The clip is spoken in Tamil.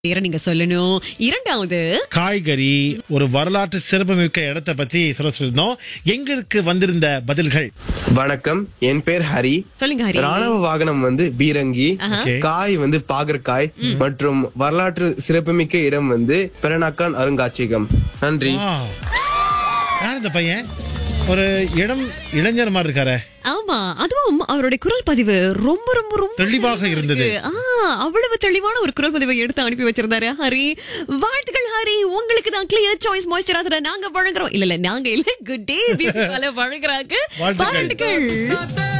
பேரை நீங்க சொல்லணும் இரண்டாவது காய்கறி ஒரு வரலாற்று சிறப்புமிக்க இடத்தை பத்தி சொல்ல சொல்லியிருந்தோம் எங்களுக்கு வந்திருந்த பதில்கள் வணக்கம் என் பேர் ஹரி சொல்லுங்க ஹரி ராணுவ வாகனம் வந்து பீரங்கி Okay. காய் வந்து பாகற்காய் மற்றும் வரலாற்று சிறப்புமிக்க இடம் வந்து பெரனாக்கான் அருங்காட்சியகம் நன்றி ஆ. யார் இந்த பையன் ஒரு இடம் இளைஞர் மாதிரி இருக்காரே ஆமா அதுவும் அவருடைய குரல் பதிவு ரொம்ப ரொம்ப ரொம்ப தெளிவாக இருந்தது. ஆ, அவ்வளவு தெளிவான ஒரு குரல் பதிவை எடுத்து அனுப்பி வச்சிருந்தாரு ஹரி வாழ்த்துக்கள் ஹரி உங்களுக்கு தான் கிளியர் சாய்ஸ் மாய்ஸ்சரைசரை நாங்க வழங்குறோம் இல்ல இல்ல நாங்க இல்ல குட் டே பியூட்டி வழங்குறாங்க வாழ்த்துக்கள். வாழ்த்துக்கள்